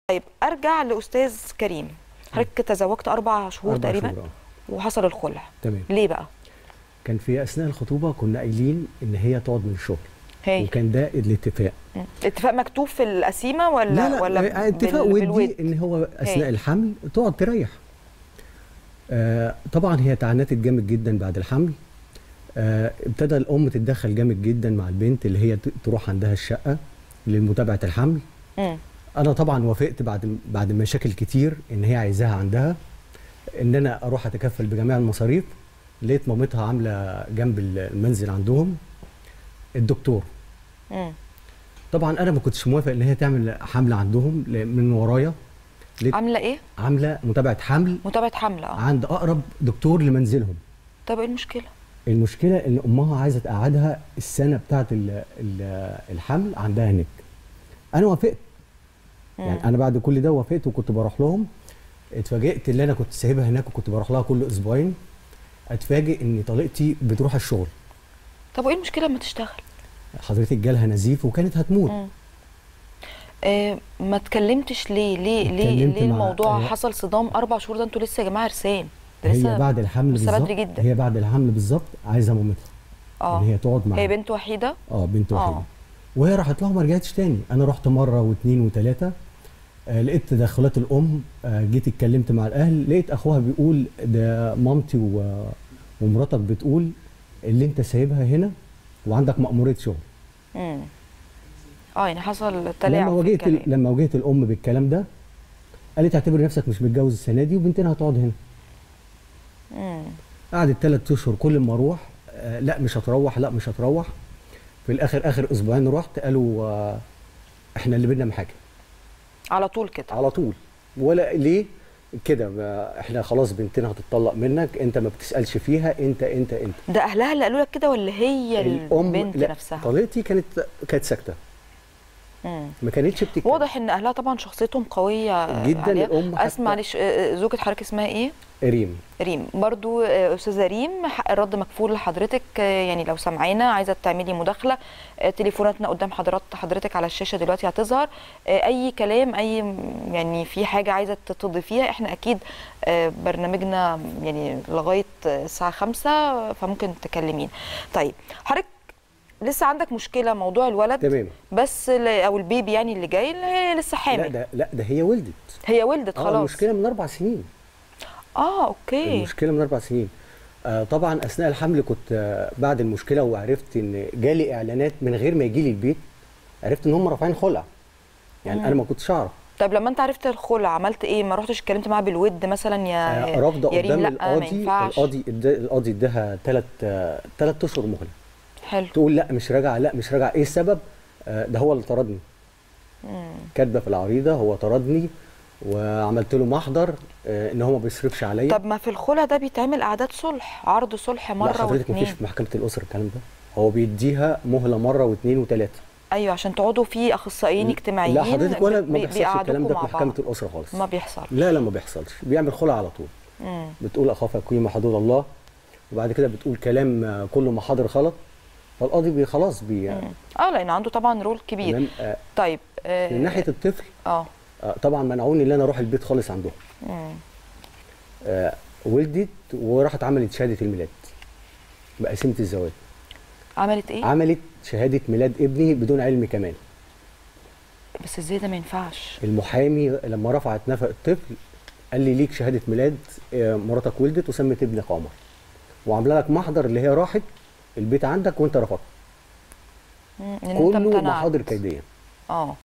طيب ارجع لاستاذ كريم حضرتك تزوجت اربع شهور أربع تقريبا شهور، آه. وحصل الخلع تمام ليه بقى كان في اثناء الخطوبه كنا قايلين ان هي تقعد من الشغل هي وكان ده الاتفاق مم. اتفاق مكتوب في القسيمه ولا لا لا ولا آه، اتفاق بال- ودي بالود؟ ان هو اثناء هي. الحمل تقعد تريح آه طبعا هي تعنتت جامد جدا بعد الحمل آه ابتدى الام تتدخل جامد جدا مع البنت اللي هي ت- تروح عندها الشقه لمتابعه الحمل مم. انا طبعا وافقت بعد بعد مشاكل كتير ان هي عايزاها عندها ان انا اروح اتكفل بجميع المصاريف لقيت مامتها عامله جنب المنزل عندهم الدكتور مم. طبعا انا ما كنتش موافق ان هي تعمل حمله عندهم ل- من ورايا لقيت عامله ايه عامله متابعه حمل متابعه حمله اه عند اقرب دكتور لمنزلهم طب ايه المشكله المشكله ان امها عايزه تقعدها السنه بتاعه ال- ال- الحمل عندها هناك انا وافقت يعني انا بعد كل ده وافقت وكنت بروح لهم اتفاجئت ان انا كنت سايبها هناك وكنت بروح لها كل اسبوعين اتفاجئ ان طليقتي بتروح الشغل طب وايه المشكله لما تشتغل حضرتك جالها نزيف وكانت هتموت مم. آه ما اتكلمتش ليه ليه ليه اتكلمت ليه مع- الموضوع آه. حصل صدام اربع شهور ده انتوا لسه يا جماعه عرسان ده لسه هي بعد الحمل لسه بالظبط بدري جدا هي بعد الحمل بالظبط عايزه مامتها اه ان هي تقعد معاها هي بنت وحيده اه بنت آه. وحيده وهي راحت لها وما رجعتش تاني انا رحت مره واثنين وثلاثه آه لقيت تدخلات الام آه جيت اتكلمت مع الاهل لقيت اخوها بيقول ده مامتي و... ومراتك بتقول اللي انت سايبها هنا وعندك مأمورية شغل امم اه يعني حصل لما تلاعب في واجهت ال... الكلام. لما واجهت الام بالكلام ده قالت اعتبر نفسك مش متجوز السنه دي وبنتنا هتقعد هنا مم. قعدت ثلاث اشهر كل ما اروح آه لا مش هتروح لا مش هتروح في الاخر اخر اسبوعين رحت قالوا آه احنا اللي بدنا محاكم على طول كده على طول ولا ليه كده ما احنا خلاص بنتنا هتطلق منك انت ما بتسالش فيها انت انت انت ده اهلها اللي قالوا لك كده ولا هي البنت لا نفسها طليقتي كانت كانت ساكته مم. ما كانتش بتتكلم واضح ان اهلها طبعا شخصيتهم قويه جداً، عليها. الأم حتى- اسمع معلش آه، آه، زوجة حضرتك اسمها ايه ريم ريم برضو آه، استاذه ريم حق الرد مكفول لحضرتك آه، يعني لو سامعانا عايزه تعملي مداخله آه، تليفوناتنا قدام حضرات حضرتك على الشاشه دلوقتي هتظهر آه، اي كلام اي م- يعني في حاجه عايزه تضيفيها احنا اكيد آه، برنامجنا يعني لغايه آه، الساعه 5 فممكن تكلمين طيب حضرتك لسه عندك مشكله موضوع الولد تمام بس ل- او البيبي يعني اللي جاي اللي هي لسه لا حامل ده لا ده هي ولدت هي ولدت اه خلاص المشكله من اربع سنين اه اوكي المشكله من اربع سنين آه طبعا اثناء الحمل كنت آه بعد المشكله وعرفت ان جالي اعلانات من غير ما يجي لي البيت عرفت ان هم رافعين خلع يعني انا ما كنتش اعرف طب لما انت عرفت الخلع عملت ايه ما رحتش اتكلمت معاه بالود مثلا يا آه، رافضه يا ريم قدام لا ما القاضي ينفعش القاضي إدا- القاضي اداها ثلاث ثلاث اشهر مهله حلو تقول لا مش راجعه لا مش راجعه ايه السبب آه، ده هو اللي طردني كاتبه في العريضه هو طردني وعملت له محضر آه، ان هو ما بيصرفش عليا طب ما في الخلع ده بيتعمل اعداد صلح عرض صلح لا مره حضرتك واثنين مفيش في محكمه الاسره الكلام ده هو بيديها مهله مره واثنين وثلاثه ايوه عشان تقعدوا في اخصائيين اجتماعيين لا حضرتك ولا ما بي- بيحصلش الكلام بيقعدوكوا ده مع في محكمه بعض. الاسره خالص ما بيحصل لا لا ما بيحصلش بيعمل خلع على طول مم. بتقول اخاف اقيم حدود الله وبعد كده بتقول كلام آه، كله محاضر غلط فالقاضي بي خلاص بي اه لان عنده طبعا رول كبير تمام آه، طيب آه من ناحيه الطفل اه آه، طبعا منعوني ان انا اروح البيت خالص عندهم مم. آه، ولدت وراحت عملت شهاده الميلاد بقسيمه الزواج عملت ايه عملت شهاده ميلاد ابني بدون علم كمان بس ازاي ده ما ينفعش المحامي لما رفعت نفق الطفل قال لي ليك شهاده ميلاد آه، مراتك ولدت وسمت ابنك قمر وعامله لك محضر اللي هي راحت البيت عندك وانت رفضت مم. إن أنت كله امتنعت. محاضر كيديه اه